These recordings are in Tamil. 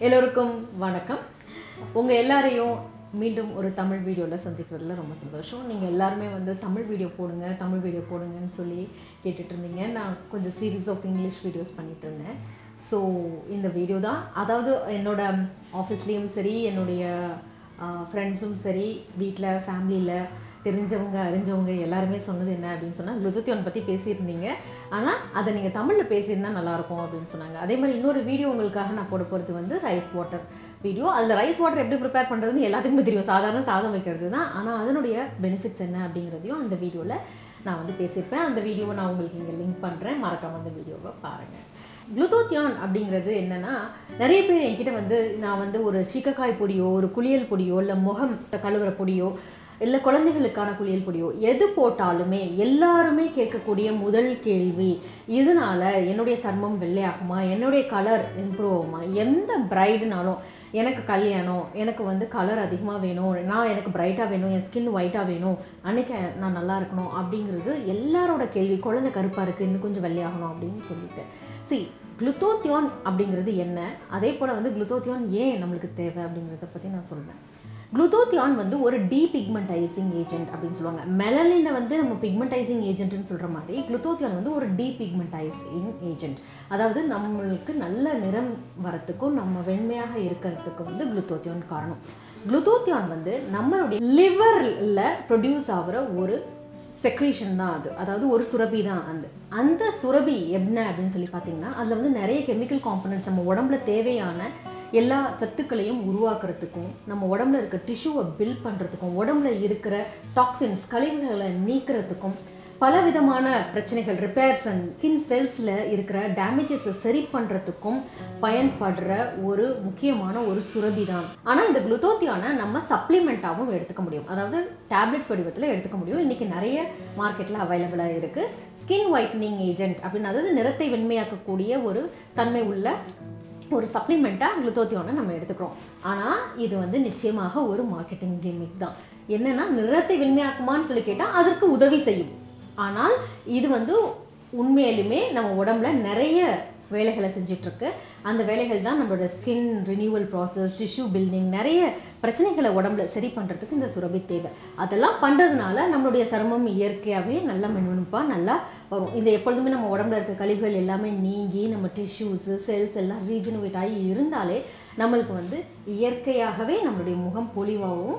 எல்லோருக்கும் வணக்கம் உங்கள் எல்லாரையும் மீண்டும் ஒரு தமிழ் வீடியோவில் சந்திக்கிறதுல ரொம்ப சந்தோஷம் நீங்கள் எல்லாருமே வந்து தமிழ் வீடியோ போடுங்க தமிழ் வீடியோ போடுங்கன்னு சொல்லி கேட்டுட்டு இருந்தீங்க நான் கொஞ்சம் சீரீஸ் ஆஃப் இங்கிலீஷ் வீடியோஸ் பண்ணிட்டு இருந்தேன் ஸோ இந்த வீடியோ தான் அதாவது என்னோட ஆஃபீஸ்லேயும் சரி என்னுடைய ஃப்ரெண்ட்ஸும் சரி வீட்டில் ஃபேமிலியில் தெரிஞ்சவங்க அறிஞ்சவங்க எல்லாருமே சொன்னது என்ன அப்படின்னு சொன்னால் லுதுத்தியோன் பற்றி பேசியிருந்தீங்க ஆனால் அதை நீங்கள் தமிழில் பேசியிருந்தா நல்லாயிருக்கும் அப்படின்னு சொன்னாங்க அதே மாதிரி இன்னொரு வீடியோ உங்களுக்காக நான் போட போகிறது வந்து ரைஸ் வாட்டர் வீடியோ அதில் ரைஸ் வாட்டர் எப்படி ப்ரிப்பேர் பண்ணுறதுன்னு எல்லாத்துக்குமே தெரியும் சாதாரண சாதம் வைக்கிறது தான் ஆனால் அதனுடைய பெனிஃபிட்ஸ் என்ன அப்படிங்கிறதையும் அந்த வீடியோவில் நான் வந்து பேசியிருப்பேன் அந்த வீடியோவை நான் உங்களுக்கு இங்கே லிங்க் பண்ணுறேன் மறக்காம அந்த வீடியோவை பாருங்கள் குளுத்தோத்தியான் அப்படிங்கிறது என்னன்னா நிறைய பேர் என்கிட்ட வந்து நான் வந்து ஒரு சீக்கக்காய் பொடியோ ஒரு குளியல் பொடியோ இல்லை முகம் கழுவுற பொடியோ இல்லை குழந்தைகளுக்கான குளியல் பொடியோ எது போட்டாலுமே எல்லாருமே கேட்கக்கூடிய முதல் கேள்வி இதனால என்னுடைய சர்மம் வெள்ளையாகுமா என்னுடைய கலர் இம்ப்ரூவ் ஆகுமா எந்த பிரைடுனாலும் எனக்கு கல்யாணம் எனக்கு வந்து கலர் அதிகமாக வேணும் நான் எனக்கு பிரைட்டாக வேணும் என் ஸ்கின் ஒயிட்டாக வேணும் அன்னைக்கு நான் நல்லா இருக்கணும் அப்படிங்கிறது எல்லாரோட கேள்வி குழந்தை கருப்பாக இருக்குது இன்னும் கொஞ்சம் வெள்ளையாகணும் அப்படின்னு சொல்லிட்டு சி குளுத்தோத்தியான் அப்படிங்கிறது என்ன அதே போல் வந்து குளுத்தோத்தியான் ஏன் நம்மளுக்கு தேவை அப்படிங்கிறத பற்றி நான் சொல்கிறேன் குளுத்தோத்தியான் வந்து ஒரு டீபிக்மெண்டைசிங் ஏஜென்ட் அப்படின்னு சொல்லுவாங்க மெலனினை வந்து நம்ம பிக்மெண்டைசிங் ஏஜென்ட்னு சொல்கிற மாதிரி குளுத்தோத்தியான் வந்து ஒரு டீபிக்மெண்டைசிங் ஏஜென்ட் அதாவது நம்மளுக்கு நல்ல நிறம் வரத்துக்கும் நம்ம வெண்மையாக இருக்கிறதுக்கு வந்து குளுத்தோத்தியான் காரணம் குளுத்தோத்தியான் வந்து நம்மளுடைய லிவரில் ப்ரொடியூஸ் ஆகிற ஒரு செக்ரீஷன் தான் அது அதாவது ஒரு சுரபி தான் அந்த அந்த சுரபி என்ன அப்படின்னு சொல்லி பார்த்தீங்கன்னா அதில் வந்து நிறைய கெமிக்கல் காம்பனன்ட்ஸ் நம்ம உடம்புல தேவையான எல்லா சத்துக்களையும் உருவாக்குறதுக்கும் நம்ம உடம்புல இருக்க டிஷ்யூவை பில்ட் பண்ணுறதுக்கும் உடம்புல இருக்கிற டாக்ஸின்ஸ் கழிவுகளை நீக்கிறதுக்கும் பல விதமான பிரச்சனைகள் ரிப்பேர்ஸ் அண்ட் ஸ்கின் செல்ஸில் இருக்கிற டேமேஜஸை சரி பண்ணுறதுக்கும் பயன்படுற ஒரு முக்கியமான ஒரு சுரபி தான் ஆனால் இந்த குளுத்தோத்தியான நம்ம சப்ளிமெண்ட்டாகவும் எடுத்துக்க முடியும் அதாவது டேப்லெட்ஸ் வடிவத்தில் எடுத்துக்க முடியும் இன்றைக்கி நிறைய மார்க்கெட்டில் அவைலபிளாக இருக்குது ஸ்கின் ஒயிட்னிங் ஏஜென்ட் அப்படின்னு அதாவது நிறத்தை வெண்மையாக்கக்கூடிய ஒரு தன்மை உள்ள ஒரு சப்ளிமெண்ட்டாக குளுத்தோத்தியோனை நம்ம எடுத்துக்கிறோம் ஆனால் இது வந்து நிச்சயமாக ஒரு மார்க்கெட்டிங் கிமிக் தான் என்னென்னா நிறத்தை வெண்மையாக்குமான்னு சொல்லி கேட்டால் அதற்கு உதவி செய்யும் ஆனால் இது வந்து உண்மையிலுமே நம்ம உடம்புல நிறைய வேலைகளை செஞ்சிட்ருக்கு அந்த வேலைகள் தான் நம்மளோட skin renewal process tissue building நிறைய பிரச்சனைகளை உடம்புல சரி பண்ணுறதுக்கு இந்த சுரபி தேவை அதெல்லாம் பண்ணுறதுனால நம்மளுடைய சருமம் இயற்கையாகவே நல்லா மென்மெனுப்பாக நல்லா வரும் இந்த எப்பொழுதுமே நம்ம உடம்புல இருக்க கழிவுகள் எல்லாமே நீங்கி நம்ம டிஷ்யூஸு செல்ஸ் எல்லாம் ரீஜனுவேட் ஆகி இருந்தாலே நம்மளுக்கு வந்து இயற்கையாகவே நம்மளுடைய முகம் பொலிவாகவும்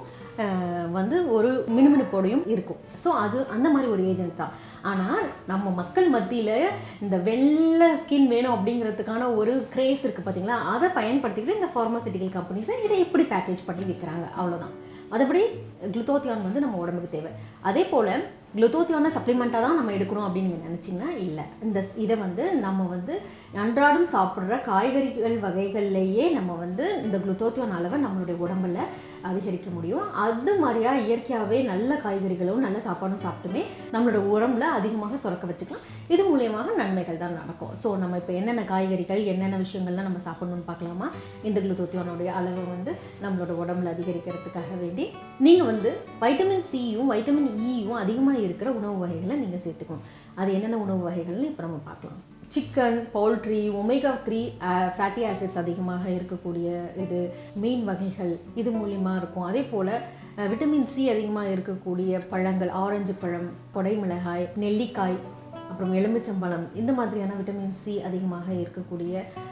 வந்து ஒரு மினுமினுப்போடையும் இருக்கும் ஸோ அது அந்த மாதிரி ஒரு ஏஜென்ட் தான் ஆனால் நம்ம மக்கள் மத்தியில் இந்த வெள்ளை ஸ்கின் வேணும் அப்படிங்கிறதுக்கான ஒரு கிரேஸ் இருக்குது பார்த்தீங்களா அதை பயன்படுத்திக்கிட்டு இந்த ஃபார்மசிட்டிக்கல் கம்பெனிஸை இதை எப்படி பேக்கேஜ் பண்ணி விற்கிறாங்க அவ்வளோதான் மற்றபடி குளுத்தோத்தியான் வந்து நம்ம உடம்புக்கு தேவை அதே போல் குளுத்தோத்தியான சப்ளிமெண்ட்டாக தான் நம்ம எடுக்கணும் அப்படின்னு நீங்கள் நினச்சிங்கன்னா இல்லை இந்த இதை வந்து நம்ம வந்து அன்றாடம் சாப்பிட்ற காய்கறிகள் வகைகள்லேயே நம்ம வந்து இந்த குளுத்தோத்தியான் அளவை நம்மளுடைய உடம்பில் அதிகரிக்க முடியும் அது மாதிரியா இயற்கையாகவே நல்ல காய்கறிகளும் நல்ல சாப்பாடும் சாப்பிட்டுமே நம்மளோட உடம்புல அதிகமாக சுரக்க வச்சுக்கலாம் இது மூலியமாக நன்மைகள் தான் நடக்கும் ஸோ நம்ம இப்போ என்னென்ன காய்கறிகள் என்னென்ன விஷயங்கள்லாம் நம்ம சாப்பிடணும்னு பார்க்கலாமா இந்த குளுத்தோத்தியானுடைய அளவை வந்து நம்மளோட உடம்புல அதிகரிக்கிறதுக்காக வேண்டி நீங்கள் வந்து வைட்டமின் சியும் வைட்டமின் இயும் அதிகமாக இருக்கிற உணவு வகைகளை நீங்கள் சேர்த்துக்கணும் அது என்னென்ன உணவு வகைகள்னு இப்போ நம்ம பார்க்கலாம் chicken poultry omega three fatty acids அதிகமாக இருக்கக்கூடிய இது மீன் வகைகள் இது மூலிமா இருக்கும் அதே போல் விட்டமின் சி அதிகமாக இருக்கக்கூடிய பழங்கள் ஆரஞ்சு பழம் கொடை மிளகாய் நெல்லிக்காய் அப்புறம் எலுமிச்சம்பழம் இந்த மாதிரியான விட்டமின் சி அதிகமாக இருக்கக்கூடிய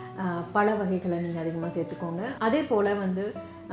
பழ வகைகளை நீங்கள் அதிகமாக சேர்த்துக்கோங்க அதே போல் வந்து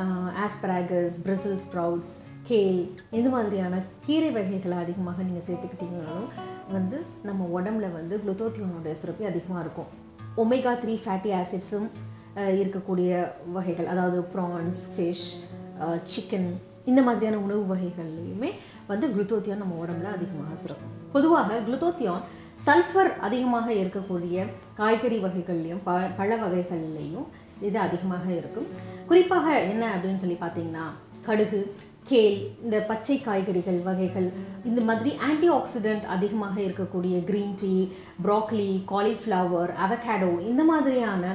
ஆஸ்பராகஸ் பிரிசில் ஸ்ப்ரவுட்ஸ் கேல் இந்த மாதிரியான கீரை வகைகளை அதிகமாக நீங்கள் சேர்த்துக்கிட்டீங்கனாலும் வந்து நம்ம உடம்புல வந்து குளுத்தோத்தியோனுடைய சுரப்பி அதிகமாக இருக்கும் ஒமேகா த்ரீ ஃபேட்டி ஆசிட்ஸும் இருக்கக்கூடிய வகைகள் அதாவது ப்ரான்ஸ் ஃபிஷ் சிக்கன் இந்த மாதிரியான உணவு வகைகள்லையுமே வந்து குளுத்தோத்தியான் நம்ம உடம்புல அதிகமாக சுரக்கும் பொதுவாக குளுத்தோத்தியான் சல்ஃபர் அதிகமாக இருக்கக்கூடிய காய்கறி வகைகள்லையும் ப பழ வகைகள்லையும் இது அதிகமாக இருக்கும் குறிப்பாக என்ன அப்படின்னு சொல்லி பார்த்தீங்கன்னா கடுகு கேல் இந்த பச்சை காய்கறிகள் வகைகள் இந்த மாதிரி ஆன்டி ஆக்சிடென்ட் அதிகமாக இருக்கக்கூடிய green tea broccoli cauliflower avocado இந்த மாதிரியான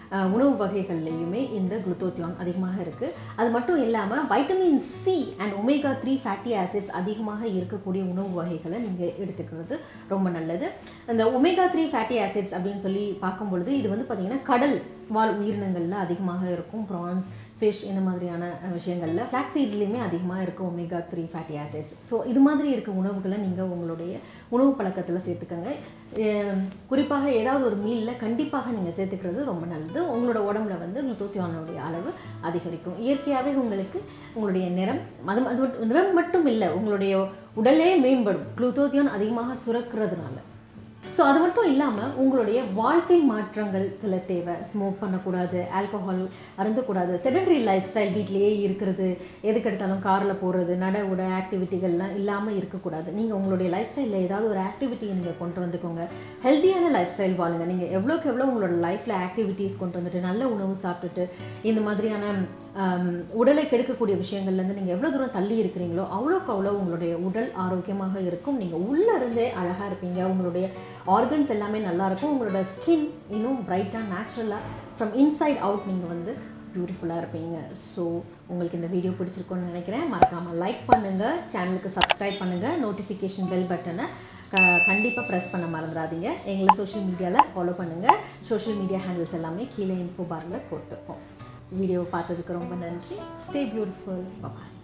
அஹ், உணவு வகைகள்லையுமே இந்த குளுத்தோத்தியான் அதிகமாக இருக்குது அது மட்டும் இல்லாமல் vitamin C and omega three fatty acids அதிகமாக இருக்கக்கூடிய உணவு வகைகளை நீங்கள் எடுத்துக்கிறது ரொம்ப நல்லது அந்த ஒமேகா த்ரீ ஃபேட்டி ஆசிட்ஸ் அப்படின்னு சொல்லி பார்க்கும் பொழுது இது வந்து பார்த்திங்கன்னா கடல் வாழ் உயிரினங்களில் அதிகமாக இருக்கும் ப்ரான்ஸ் ஃபிஷ் இந்த மாதிரியான அஹ், விஷயங்களில் ஃப்ளாக் சீட்ஸ்லேயுமே அதிகமாக இருக்கும் omega three fatty acids so இது மாதிரி இருக்க உணவுகளை நீங்கள் உங்களுடைய உணவு பழக்கத்தில் சேர்த்துக்கோங்க அஹ், குறிப்பாக ஏதாவது ஒரு மீலில் கண்டிப்பாக நீங்கள் சேர்த்துக்கிறது ரொம்ப நல்லது உங்களோட உடம்புல வந்து குளுத்தோத்தியானுடைய அளவு அதிகரிக்கும் இயற்கையாகவே உங்களுக்கு உங்களுடைய நிறம் அது அது மட்டும் நிறம் மட்டும் இல்லை உங்களுடைய உடலே மேம்படும் குளுத்தோத்தியான் அதிகமாக சுரக்கிறதுனால ஸோ அது மட்டும் இல்லாமல் உங்களுடைய வாழ்க்கை மாற்றங்கள் சில தேவை ஸ்மோக் பண்ணக்கூடாது ஆல்கஹால் அருந்தக்கூடாது செடன்டரி லைஃப் ஸ்டைல் வீட்டிலேயே இருக்கிறது எதுக்கெடுத்தாலும் காரில் போகிறது நட உட ஆக்டிவிட்டிகள்லாம் இல்லாமல் இருக்கக்கூடாது நீங்கள் உங்களுடைய லைஃப் ஸ்டைலில் ஏதாவது ஒரு ஆக்டிவிட்டியை நீங்கள் கொண்டு வந்துக்கோங்க ஹெல்த்தியான லைஃப் ஸ்டைல் வாழுங்க நீங்கள் எவ்வளோக்கு எவ்வளோ உங்களோட லைஃப்பில் ஆக்டிவிட்டீஸ் கொண்டு வந்துட்டு நல்ல உணவு சாப்பிட்டுட்டு இந்த மாதிரியான ஆம், உடலை கெடுக்கக்கூடிய விஷயங்கள்லேருந்து நீங்கள் எவ்வளோ தூரம் தள்ளி இருக்கிறீங்களோ அவ்வளோக்கு அவ்வளோ உங்களுடைய உடல் ஆரோக்கியமாக இருக்கும் நீங்கள் உள்ளே இருந்தே அழகாக இருப்பீங்க உங்களுடைய ஆர்கன்ஸ் எல்லாமே நல்லா இருக்கும் உங்களோட ஸ்கின் இன்னும் பிரைட்டாக நேச்சுரலாக ஃப்ரம் இன்சைட் அவுட் நீங்கள் வந்து பியூட்டிஃபுல்லாக இருப்பீங்க ஸோ உங்களுக்கு இந்த வீடியோ பிடிச்சிருக்கும்னு நினைக்கிறேன் மறக்காமல் லைக் பண்ணுங்கள் சேனலுக்கு சப்ஸ்கிரைப் பண்ணுங்கள் நோட்டிஃபிகேஷன் பெல் பட்டனை கண்டிப்பாக ப்ரெஸ் பண்ண மறந்துடாதீங்க எங்களை சோஷியல் மீடியாவில் ஃபாலோ பண்ணுங்கள் சோஷியல் மீடியா ஹேண்டில்ஸ் எல்லாமே கீழே இன்ஃபோ பாரில் கொடுத்துருக்கோம் வீடியோ பார்த்ததுக்கு ரொம்ப நன்றி ஸ்டே பியூட்டிஃபுல் பாய்